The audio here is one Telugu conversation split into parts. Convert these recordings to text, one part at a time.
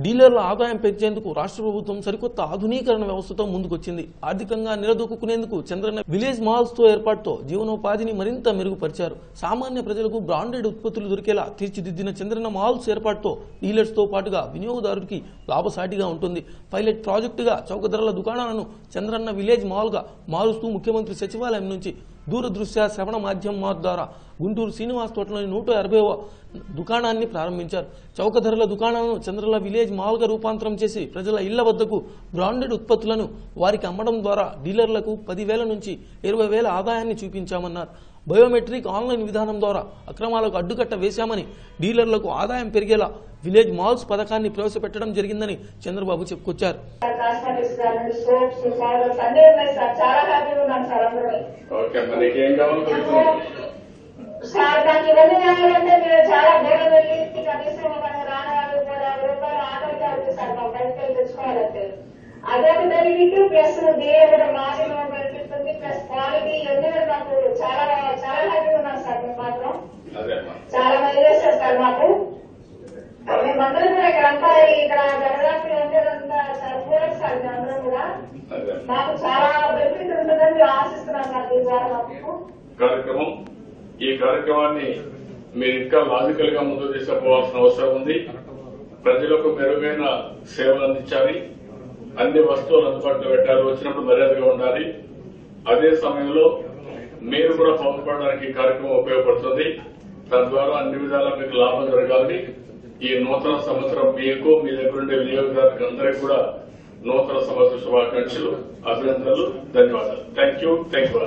డీలర్ల ఆదాయం పెంచేందుకు రాష్ట్ర ప్రభుత్వం సరికొత్త ఆధునీకరణ వ్యవస్థతో ముందుకొచ్చింది ఆర్థికంగా నిలదొక్కునేందుకు చంద్రన్న విలేజ్ మాల్స్ తో ఏర్పాటుతో జీవనోపాధిని మరింత మెరుగుపరిచారు సామాన్య ప్రజలకు బ్రాండెడ్ ఉత్పత్తులు దొరికేలా తీర్చిదిద్దిన చంద్రన్న మాల్స్ ఏర్పాటుతో డీలర్స్ తో పాటుగా వినియోగదారుడికి లాభసాటిగా ఉంటుంది పైలట్ ప్రాజెక్టుగా చౌక ధరల దుకాణాలను చంద్రన్న విలేజ్ మాల్ గా మారుస్తూ ముఖ్యమంత్రి సచివాలయం నుంచి దూరదృశ్య శ్రవణ మాధ్యమం ద్వారా గుంటూరు శ్రీనివాస్ తోటలోని నూట అరవైవ దుకాణాన్ని ప్రారంభించారు చౌక ధరల దుకాణాలను చంద్రల విలేజ్ మాల్గా రూపాంతరం చేసి ప్రజల ఇళ్ల వద్దకు బ్రాండెడ్ ఉత్పత్తులను వారికి అమ్మడం ద్వారా డీలర్లకు పదివేల నుంచి ఇరవై వేల ఆదాయాన్ని చూపించామన్నారు బయోమెట్రిక్ ఆన్లైన్ విధానం ద్వారా అక్రమాలకు అడ్డుకట్ట వేశామని డీలర్లకు ఆదాయం పెరిగేలా విలేజ్ మాల్స్ పథకాన్ని ప్రవేశపెట్టడం జరిగిందని చంద్రబాబు చెప్పుకొచ్చారు కాస్మెటిక్స్ కానీ సోప్స్ పౌడర్స్ అన్ని ఉన్నాయి సార్ చాలా హ్యాపీగా ఉన్నాను సార్ అందరూ ఓకే మనకి ఏం కావాలో తెలుస్తుంది. సార్ నాకు ఇవన్నీ కావాలంటే మీరు చాలా దూరం వెళ్ళి కనీసం ఒక రానవాళ్ళు కూడా యాభై రూపాయలు ఆటోకి అవుతుంది సార్ మా బయటకు వెళ్ళి తెచ్చుకోవాలంటే అదొక బెనిఫిట్ ప్లస్ దీని కూడా మార్జిన్ బెనిఫిట్ ఉంది ప్లస్ క్వాలిటీ ఇవన్నీ కూడా నాకు చాలా చాలా హ్యాపీగా ఉన్నాను సార్ మేము మాత్రం అదే అమ్మా చాలా మంది చేస్తారు సార్ మాకు మేమందరం కూడా ఇక్కడ అంతా ఇక్కడ దరిదాపు ఉండేదంతా సార్ చూడండి సార్ మేమందరం కూడా అదే అమ్మా. మాకు చాలా బెనిఫిట్ ఉంటుందని మేము ఆశిస్తున్నాం సార్ దీని ద్వారా మాకు కార్యక్రమం ఈ కార్యక్రమాన్ని మీరు ఇంకా లాజికల్ గా ముందుకు తీసుకుపోవాల్సిన అవసరం ఉంది ప్రజలకు మెరుగైన సేవలు అందించాలి అన్ని వస్తువులు అందుబాటులో పెట్టాలి వచ్చినప్పుడు మర్యాదగా ఉండాలి అదే సమయంలో మీరు కూడా పాల్గొనడానికి ఈ కార్యక్రమం ఉపయోగపడుతుంది తద్వారా అన్ని విధాలా మీకు లాభం జరగాలని ఈ నూతన సంవత్సరం మీకు మీ దగ్గర ఉండే వినియోగదారులకు అందరికీ కూడా నూతన సంవత్సర శుభాకాంక్షలు అభినందనలు ధన్యవాదాలు థ్యాంక్ యూ థ్యాంక్ యూ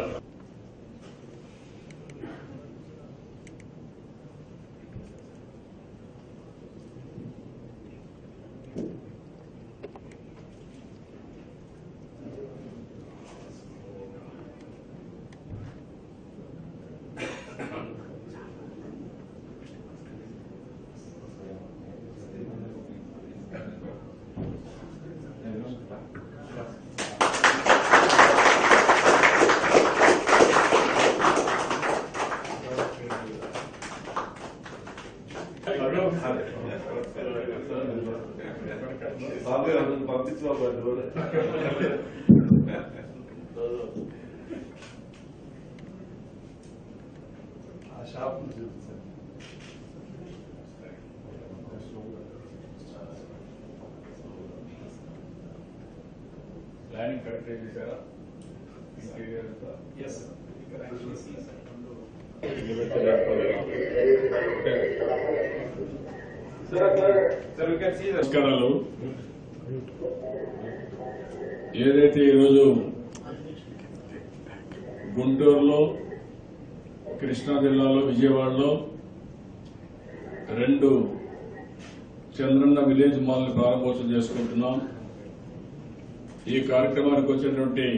ఆ షాప్ చూపించారు ప్లానింగ్ కరెక్ట్ చేశారా ఇంటీరియర్ అంతా ఎస్ ఇక్కడ sir you can see the నమస్కారాలు ఏదైతే ఈరోజు గుంటూరులో కృష్ణా జిల్లాలో విజయవాడలో రెండు చంద్రన్న విలేజ్ మాల్ని ప్రారంభోత్సవం చేసుకుంటున్నాం ఈ కార్యక్రమానికి వచ్చినటువంటి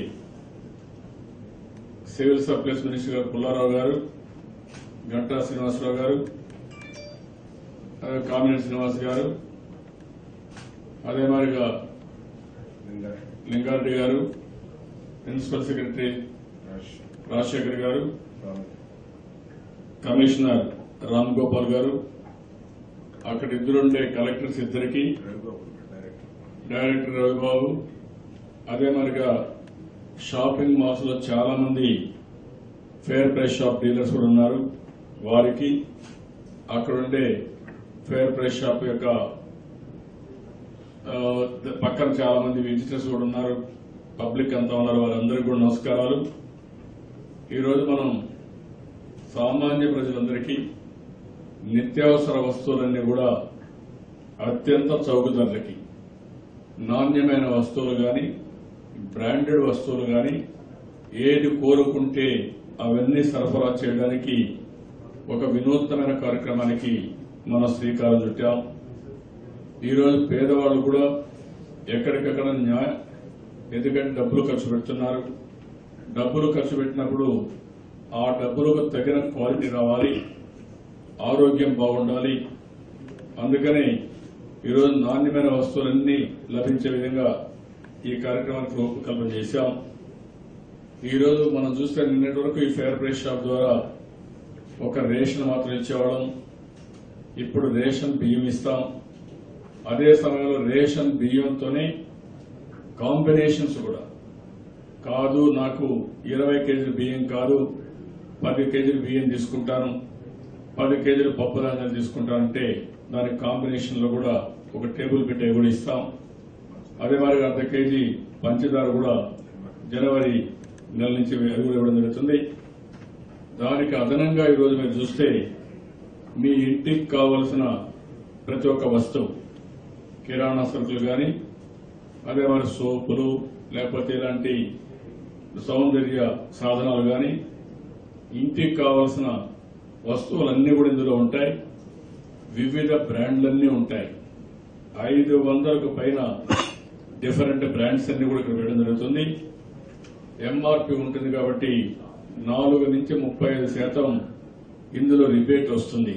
సివిల్ సప్లైస్ మినిస్టర్ గారు పుల్లారావు గారు గంటా శ్రీనివాసరావు గారు అదే కామినేని శ్రీనివాస్ గారు అదే మాదిరిగా లింగారెడ్డి గారు ప్రిన్సిపల్ సెక్రటరీ రాజశేఖర్ గారు కమిషనర్ రామ్ గోపాల్ గారు అక్కడ ఇద్దరుండే కలెక్టర్స్ ఇద్దరికి డైరెక్టర్ రవిబాబు అదే మరిగా షాపింగ్ మాల్స్ లో చాలా మంది ఫేర్ ప్రైస్ షాప్ డీలర్స్ కూడా ఉన్నారు వారికి అక్కడ ఉండే ఫేర్ ప్రైస్ షాప్ యొక్క ఆ, పక్కన చాలా మంది విజిటర్స్ కూడా ఉన్నారు పబ్లిక్ అంతా ఉన్నారు వారందరికీ కూడా నమస్కారాలు ఈరోజు మనం సామాన్య ప్రజలందరికీ నిత్యావసర వస్తువులన్నీ కూడా అత్యంత చౌక ధరలకి నాణ్యమైన వస్తువులు కానీ బ్రాండెడ్ వస్తువులు కానీ ఏది కోరుకుంటే అవన్నీ సరఫరా చేయడానికి ఒక వినూత్నమైన కార్యక్రమానికి మనం శ్రీకారం చుట్టాం ఈరోజు పేదవాళ్ళు కూడా ఎక్కడికక్కడ న్యాయ ఎందుకంటే డబ్బులు ఖర్చు పెడుతున్నారు డబ్బులు ఖర్చు పెట్టినప్పుడు ఆ డబ్బులకు తగిన క్వాలిటీ రావాలి ఆరోగ్యం బాగుండాలి అందుకని ఈరోజు నాణ్యమైన వస్తువులన్నీ లభించే విధంగా ఈ కార్యక్రమానికి రూపకల్పన చేశాం ఈరోజు మనం చూస్తే నిన్నటి వరకు ఈ ఫేర్ ప్రైస్ షాప్ ద్వారా ఒక రేషన్ మాత్రం ఇచ్చేవాళ్ళం ఇప్పుడు రేషన్ బియ్యం ఇస్తాం అదే సమయంలో రేషన్ బియ్యంతోనే కాంబినేషన్స్ కూడా కాదు నాకు ఇరవై కేజీలు బియ్యం కాదు పది కేజీలు బియ్యం తీసుకుంటాను పది కేజీలు పప్పు ధాన్యాలు తీసుకుంటానంటే దాని కాంబినేషన్ లో కూడా ఒక టేబుల్ పెట్టే కూడా ఇస్తాం అదే మరి అర్ధ కేజీ పంచదార కూడా జనవరి నెల నుంచి అది కూడా ఇవ్వడం జరుగుతుంది దానికి అదనంగా ఈరోజు మీరు చూస్తే మీ ఇంటికి కావలసిన ప్రతి ఒక్క వస్తువు కిరాణా సరుకులు కానీ అదే మరి సోపులు లేకపోతే ఇలాంటి సౌందర్య సాధనాలు కానీ ఇంటికి కావలసిన వస్తువులన్నీ కూడా ఇందులో ఉంటాయి వివిధ బ్రాండ్లన్నీ ఉంటాయి ఐదు వందలకు పైన డిఫరెంట్ బ్రాండ్స్ అన్ని కూడా ఇక్కడ వేయడం జరుగుతుంది ఎంఆర్పి ఉంటుంది కాబట్టి నాలుగు నుంచి ముప్పై ఐదు శాతం ఇందులో రిబేట్ వస్తుంది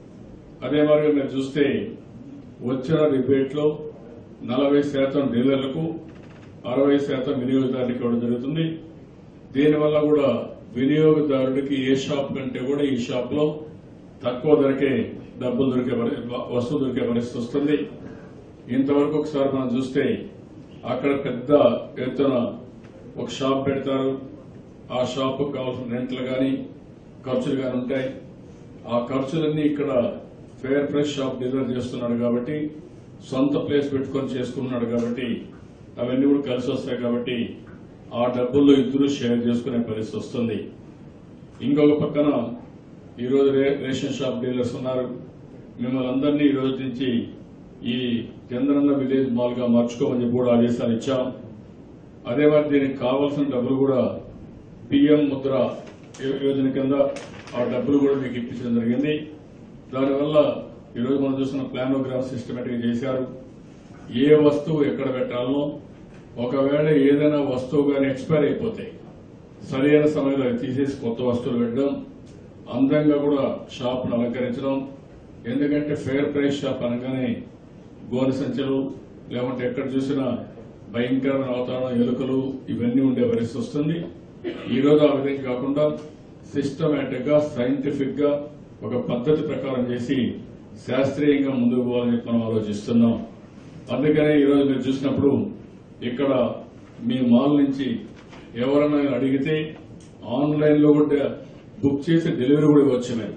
అదే మరి మీరు చూస్తే వచ్చిన రిబేట్ లో నలభై శాతం డీలర్లకు అరవై శాతం వినియోగదారులకు ఇవ్వడం జరుగుతుంది దీనివల్ల కూడా వినియోగదారుడికి ఏ షాప్ కంటే కూడా ఈ షాప్ లో తక్కువ ధరకే డబ్బులు దొరికే పరి- వస్తువు దొరికే పరిస్థితి వస్తుంది ఇంతవరకు ఒకసారి మనం చూస్తే అక్కడ పెద్ద ఎత్తున ఒక షాప్ పెడతారు ఆ షాప్ కావాల్సిన రెంట్లు కానీ ఖర్చులు కానీ ఉంటాయి ఆ ఖర్చులన్నీ ఇక్కడ ఫేర్ ప్రైస్ షాప్ డెలివర్ చేస్తున్నాడు కాబట్టి సొంత ప్లేస్ పెట్టుకొని చేసుకున్నాడు కాబట్టి అవన్నీ కూడా కలిసి వస్తాయి కాబట్టి ఆ డబ్బుల్లో ఇద్దరు షేర్ చేసుకునే పరిస్థితి వస్తుంది ఇంకొక పక్కన ఈరోజు రే- రేషన్ షాప్ డీలర్స్ ఉన్నారు మిమ్మల్ని అందరినీ ఈ రోజు నుంచి ఈ చంద్రన్న విలేజ్ మాల్ గా మార్చుకోమని చెప్పి కూడా ఆదేశాలు ఇచ్చాం అదే మరి దీనికి కావాల్సిన డబ్బులు కూడా పిఎం ముద్ర యో- యోజన కింద ఆ డబ్బులు కూడా మీకు ఇప్పించడం జరిగింది దానివల్ల ఈరోజు మనం చూస్తున్న ప్లానోగ్రామ్ సిస్టమేటిక్ చేశారు ఏ వస్తువు ఎక్కడ పెట్టాలనో ఒకవేళ ఏదైనా వస్తువు కానీ ఎక్స్పైర్ అయిపోతాయి సరైన సమయంలో అవి తీసేసి కొత్త వస్తువులు పెట్టడం అందంగా కూడా షాప్ను అలంకరించడం ఎందుకంటే ఫేర్ ప్రైస్ షాప్ అనగానే గోనె సంచులు లేకుంటే ఎక్కడ చూసినా భయంకరమైన అవతారం ఎలుకలు ఇవన్నీ ఉండే పరిస్థితి వస్తుంది ఈ రోజు ఆ విధంగా కాకుండా సిస్టమేటిక్ గా సైంటిఫిక్ గా ఒక పద్ధతి ప్రకారం చేసి శాస్త్రీయంగా ముందుకు పోవాలని చెప్పి మనం ఆలోచిస్తున్నాం అందుకనే ఈ రోజు మీరు చూసినప్పుడు ఇక్కడ మీ మాల్ నుంచి ఎవరైనా అడిగితే ఆన్లైన్ లో కూడా బుక్ చేసి డెలివరీ కూడా ఇవ్వచ్చు మేము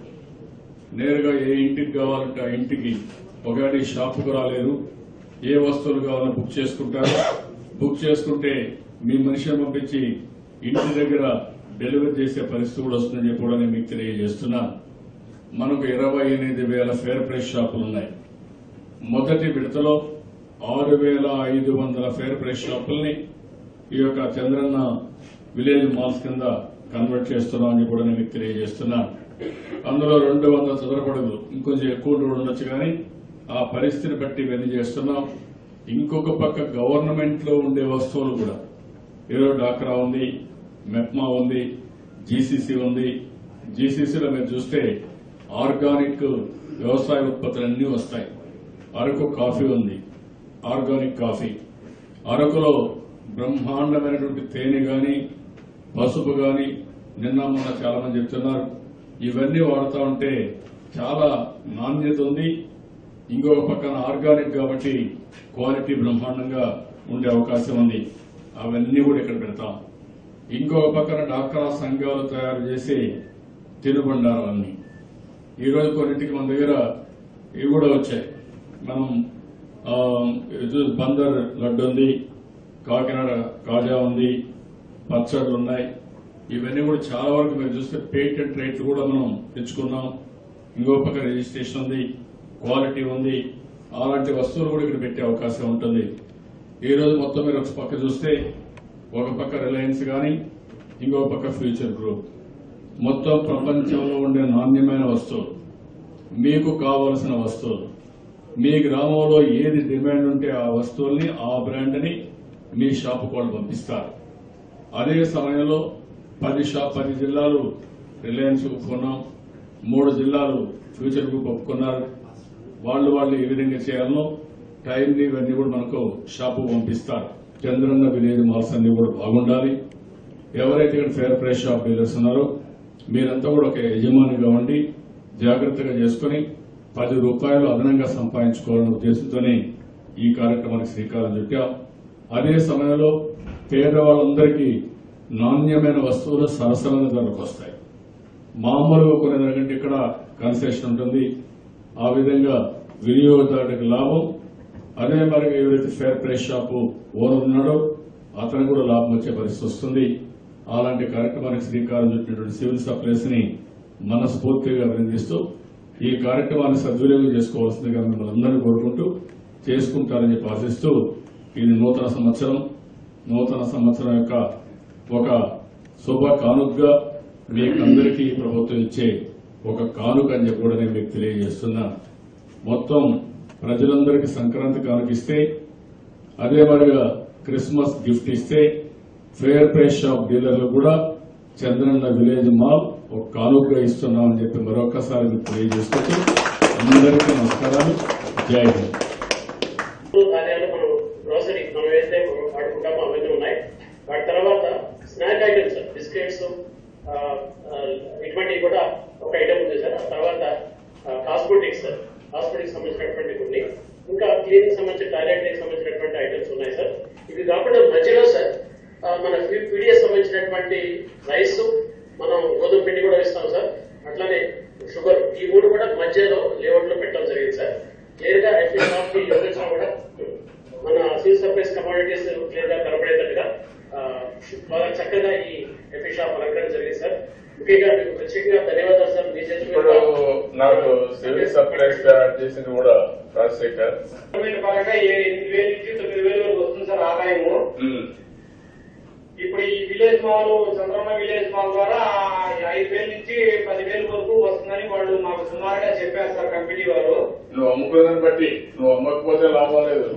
నేరుగా ఏ ఇంటికి కావాలంటే ఆ ఇంటికి ఒకవేళ ఈ షాపుకు రాలేరు ఏ వస్తువులు కావాలని బుక్ చేసుకుంటారు బుక్ చేసుకుంటే మీ మనిషిని పంపించి ఇంటి దగ్గర డెలివరీ చేసే పరిస్థితి కూడా వస్తుందని చెప్పి కూడా నేను మీకు తెలియజేస్తున్నా మనకు ఇరవై ఎనిమిది వేల ఫేర్ ప్రైస్ షాపులు ఉన్నాయి మొదటి విడతలో ఆరు వేల ఐదు వందల ఫేర్ ప్రైస్ షాపుల్ని ఈ యొక్క చంద్రన్న విలేజ్ మాల్స్ కింద కన్వర్ట్ చేస్తున్నామని కూడా నేను మీకు తెలియజేస్తున్నా అందులో రెండు వందల చదరపడుగులు ఇంకొంచెం ఎక్కువ కూడా ఉండొచ్చు కానీ ఆ పరిస్థితిని బట్టి ఇవన్నీ చేస్తున్నాం ఇంకొక పక్క గవర్నమెంట్ లో ఉండే వస్తువులు కూడా ఈరోజు డాక్రా ఉంది మెప్మా ఉంది జీసీసీ ఉంది జీసీసీలో మీరు చూస్తే ఆర్గానిక్ వ్యవసాయ ఉత్పత్తులన్నీ వస్తాయి అరకు కాఫీ ఉంది ఆర్గానిక్ కాఫీ అరకులో బ్రహ్మాండమైనటువంటి తేనె గాని పసుపు గాని నిన్న మొన్న చాలా మంది చెప్తున్నారు ఇవన్నీ వాడుతూ ఉంటే చాలా నాణ్యత ఉంది ఇంకొక పక్కన ఆర్గానిక్ కాబట్టి క్వాలిటీ బ్రహ్మాండంగా ఉండే అవకాశం ఉంది అవన్నీ కూడా ఇక్కడ పెడతాం ఇంకొక పక్కన డాక్రా సంఘాలు తయారు చేసి తినుబండారాలన్నీ ఈ రోజు కొన్నింటికి మన దగ్గర ఇవి కూడా వచ్చాయి మనం ఆ, ఇది బందర్ లడ్డు ఉంది కాకినాడ కాజా ఉంది పచ్చళ్ళు ఉన్నాయి ఇవన్నీ కూడా చాలా వరకు మీరు చూస్తే పేటెంట్ రేట్లు కూడా మనం తెచ్చుకున్నాం ఇంకో పక్క రిజిస్ట్రేషన్ ఉంది క్వాలిటీ ఉంది అలాంటి వస్తువులు కూడా ఇక్కడ పెట్టే అవకాశం ఉంటుంది ఈ రోజు మొత్తం మీరు ఒక పక్క చూస్తే ఒక పక్క రిలయన్స్ కానీ ఇంకో పక్క ఫ్యూచర్ గ్రూప్ మొత్తం ప్రపంచంలో ఉండే నాణ్యమైన వస్తువులు మీకు కావలసిన వస్తువులు మీ గ్రామంలో ఏది డిమాండ్ ఉంటే ఆ వస్తువుల్ని ఆ బ్రాండ్ని మీ షాపు వాళ్ళు పంపిస్తారు అదే సమయంలో పది షాప్ పది జిల్లాలు రిలయన్స్ ఒప్పుకున్నాం మూడు జిల్లాలు ఫ్యూచర్ గ్రూప్ ఒప్పుకున్నారు వాళ్ళు వాళ్ళు ఏ విధంగా చేయాలనో టైంని ఇవన్నీ కూడా మనకు షాపు పంపిస్తారు చంద్రన్న విలేజ్ మాల్స్ అన్ని కూడా బాగుండాలి ఎవరైతే ఇక్కడ ఫేర్ ప్రైస్ షాప్ డీలర్స్ ఉన్నారో మీరంతా కూడా ఒక యజమానిగా ఉండి జాగ్రత్తగా చేసుకుని పది రూపాయలు అదనంగా సంపాదించుకోవాలనే ఉద్దేశంతోనే ఈ కార్యక్రమానికి శ్రీకారం చుట్టాం అదే సమయంలో పేదవాళ్ళందరికీ నాణ్యమైన వస్తువులు సరసమైన ధరకు వస్తాయి మామూలుగా కొనే దానికంటే ఇక్కడ కన్సెషన్ ఉంటుంది ఆ విధంగా వినియోగదారుడికి లాభం అదే మరి ఎవరైతే ఫేర్ ప్రైస్ షాపు ఓనర్ ఉన్నాడో అతను కూడా లాభం వచ్చే పరిస్థితి వస్తుంది అలాంటి కార్యక్రమానికి శ్రీకారం చుట్టినటువంటి సివిల్ సప్లైస్ ని మనస్ఫూర్తిగా అభినందిస్తూ ఈ కార్యక్రమాన్ని సద్వినియోగం చేసుకోవాల్సిందిగా మిమ్మల్ని అందరినీ కోరుకుంటూ చేసుకుంటారని చెప్పి ఆశిస్తూ ఇది నూతన సంవత్సరం నూతన సంవత్సరం యొక్క ఒక శుభ కానుకగా మీకందరికీ ఈ ప్రభుత్వం ఇచ్చే ఒక కానుక అని చెప్పి కూడా నేను మీకు తెలియజేస్తున్నా మొత్తం ప్రజలందరికీ సంక్రాంతి కానుక ఇస్తే అదే మరిగా క్రిస్మస్ గిఫ్ట్ ఇస్తే ఫేర్ ప్రైస్ షాప్ డీలర్లు కూడా చంద్రన్న విలేజ్ మాల్ ఒక కానుకగా ఇస్తున్నామని చెప్పి మరొకసారి మీకు తెలియజేసుకుంటూ అందరికీ నమస్కారాలు జై హింద్ కార్యాలు మనం గ్రోసరీ మనం ఏదైతే వాడుకుంటామో అవన్నీ ఉన్నాయి వాటి తర్వాత స్నాక్ ఐటమ్స్ బిస్కెట్స్ ఆ, ఆ, ఇటువంటివి కూడా ఒక ఐటమ్ ఉంది సార్ ఆ తర్వాత కాస్మెటిక్స్ సార్ కాస్మెటిక్స్ సంబంధించినటువంటి కొన్ని ఇంకా క్లీనింగ్ సంబంధించిన టాయిలెట్ సంబంధించినటువంటి ఐటమ్స్ ఉన్నాయి సార్ ఇవి కాకుండా మధ్యలో సార్ ఆ, మన పీడిఎస్ సంబంధించినటువంటి రైస్ మనం గోధుమ పిండి కూడా ఇస్తాం సార్ అట్లానే షుగర్ ఈ మూడు కూడా మధ్యలో లేఅవుట్ లో పెట్టడం జరిగింది సార్ క్లియర్ గా ఎఫ్ఎస్ ఆఫ్ ది యోగేషన్ కూడా మన సివిల్ సప్లైస్ కమోడిటీస్ క్లియర్ గా కనబడేటట్టుగా ఆ, బాగా చక్కగా ఈ ఎఫ్ఎస్ షాప్ అలంకరణ జరిగింది సార్ ముఖ్యంగా మీకు ప్రత్యేకంగా ధన్యవాదాలు సార్ మీ చేతుల ఇప్పుడు మీదుగా. నాకు సివిల్ సప్లైస్ తయారు చేసింది కూడా రాజశేఖర్ గవర్నమెంట్ పరంగా ఏ ఎనిమిది వేల నుంచి తొమ్మిది వేల వరకు వస్తుంది సార్ ఆదాయము ఉమ్. ఇప్పుడు ఈ village mall Chandramma village mall ద్వారా ఐదు వేల నుంచి పది వేల వరకు వస్తుందని వాళ్ళు మాకు సుమారుగా చెప్పారు సార్ కంపెనీ వారు నువ్వు అమ్ముకునేదాన్ని బట్టి నువ్వు అమ్మకపోతే లాభం లేదు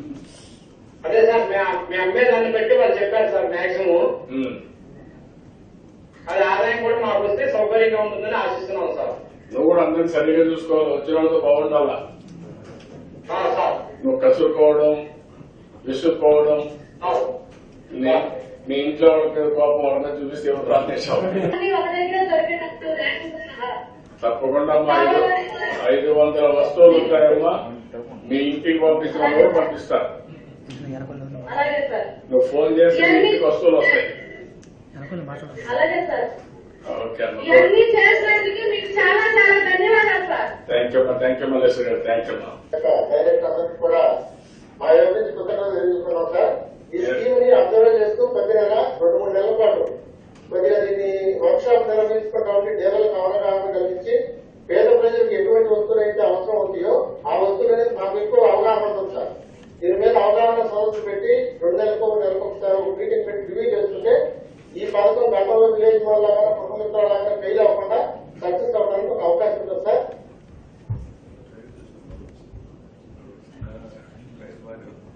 అదే సార్ మే- మేము అమ్మే దాన్ని బట్టి వాళ్ళు చెప్పారు సార్ మాక్సిమం ఉమ్. అది ఆదాయం కూడా మాకు వస్తే సౌకర్యంగా ఉంటుందని ఆశిస్తున్నాం సార్ నువ్వు కూడా అందరికి సరిగ్గా చూసుకోవాలి వచ్చిన వాళ్ళతో బాగుండాలా ఆ, సార్ నువ్వు కసురుకోవడం విసురుకోవడం అవును. నీ మీ ఇంట్లో వాళ్ళకి కోపం వాళ్ళని చూపిస్తే ఎవరు రానేసావు అన్ని ఒక దగ్గర దొరికేటట్టు ర్యాంకులు సహా తప్పకుండా మా ఐదు ఐదు వందల వస్తువులు ఉంటాయమ్మా మీ ఇంటికి పంపించిన వాళ్ళు కూడా పంపిస్తారు అలాగే సార్ నువ్వు ఫోన్ చేసి మీ ఇంటికి వస్తువులు వస్తాయి అలాగే సార్ ఓకే అమ్మా ఇవన్నీ చేసినందుకు మీకు చాలా చాలా ధన్యవాదాలు సార్ థ్యాంక్ యూ అమ్మా thank you Malleshwar garu thank you అమ్మా డైరెక్ట్ అందరికి కూడా మా యొక్క నుంచి కృతజ్ఞతలు తెలియజేస్తున్నాం సార్ ఈ స్కీమ్ ని అబ్జర్వ్ చేస్తూ ప్రతి నెల రెండు మూడు నెలల పాటు కొద్దిగా దీన్ని వర్క్ షాప్ నిర్వహించుకోవడానికి డేలకు అవగాహన కలిగించి పేద ప్రజలకు ఎటువంటి వస్తువులు అయితే అవసరం అవుతాయో ఆ వస్తువులు అనేది మాకు ఎక్కువ అవగాహన ఉంటుంది సార్ దీని మీద అవగాహన సదస్సు పెట్టి రెండు నెలలకు ఒక నెలకు ఒకసారి ఒక మీటింగ్ పెట్టి రివ్యూ చేస్తుంటే ఈ పథకం గతంలో విలేజ్ వాళ్ళ లాగా కుటుంబ లాగా ఫెయిల్ అవ్వకుండా సక్సెస్ అవ్వడానికి ఒక అవకాశం ఉంటుంది సార్